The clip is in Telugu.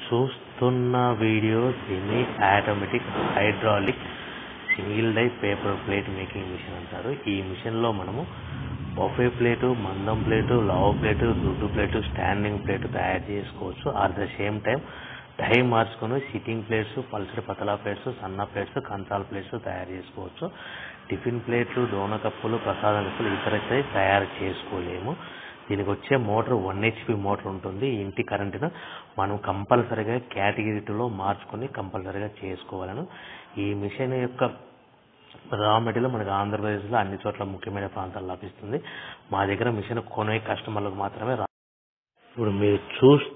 చూస్తున్న video semi automatic hydraulic single die paper plate making machine అంటారు ఈ మిషన్లో మనము బఫే ప్లేటు మందం ప్లేటు లావ్ ప్లేటు దుడ్డు ప్లేటు స్టాండింగ్ ప్లేటు తయారు చేసుకోవచ్చు at the same time die మార్చుకొని సిట్టింగ్ ప్లేట్స్ పల్సటి పతలా ప్లేట్స్ సన్న ప్లేట్స్ కంచాల ప్లేట్స్ తయారు చేసుకోవచ్చు టిఫిన్ ప్లేట్లు డోన కప్పులు ప్రసాదం కప్పులు ఇతరైతే తయారు చేసుకోలేము దీనికి వచ్చే మోటార్ వన్ హెచ్పి మోటార్ ఉంటుంది ఇంటి కరెంటును మనం కంపల్సరీగా కేటగిరీ టూలో మార్చుకొని కంపల్సరీగా చేసుకోవాలను ఈ మిషన్ యొక్క రా మెటీరియల్ మనకి ఆంధ్రప్రదేశ్లో అన్ని చోట్ల ముఖ్యమైన ప్రాంతాల్లో లభిస్తుంది మా దగ్గర మిషన్ కొనే కస్టమర్లకు మాత్రమే రా ఇప్పుడు మీరు చూస్తూ